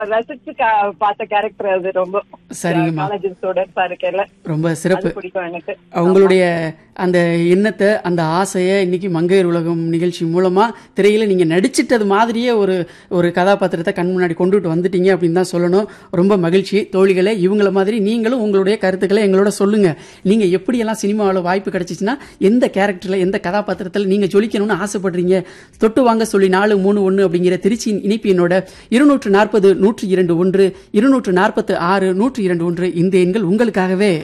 ரசிச்சு கா- பார்த்த கேரக்டர் அது ரொம்ப சரிங்கம்மா. காலேஜ் ஸ்டூடெண்ட்ஸா இருக்கல ரொம்ப அது சிறப்பு பிடிக்கும் எனக்கு உங்களுடைய அந்த எண்ணத்தை அந்த ஆசையை இன்னைக்கு மங்கையர் உலகம் நிகழ்ச்சி மூலமா திரையில நீங்க நடிச்சிட்டது மாதிரியே ஒரு ஒரு கதாபாத்திரத்தை கண் முன்னாடி கொண்டுட்டு வந்துட்டீங்க அப்படின்னு தான் சொல்லணும் ரொம்ப மகிழ்ச்சி தோழிகளே இவங்கள மாதிரி நீங்களும் உங்களுடைய கருத்துக்களை எங்களோட சொல்லுங்க நீங்க எப்படியெல்லாம் சினிமாவில் வாய்ப்பு கிடைச்சிச்சுன்னா எந்த கேரக்டர்ல எந்த கதாபாத்திரத்தில் நீங்க ஜொலிக்கணும்னு ஆசைப்படுறீங்க தொட்டு வாங்க சொல்லி நாலு மூணு ஒன்று அப்படிங்கிற திருச்சியின் இணைப்பு என்னோட இருநூற்று நாற்பது நூற்றி இரண்டு ஒன்று இருநூற்று நாற்பத்து ஆறு நூற்றி இரண்டு ஒன்று இந்த எண்கள் உங்களுக்காகவே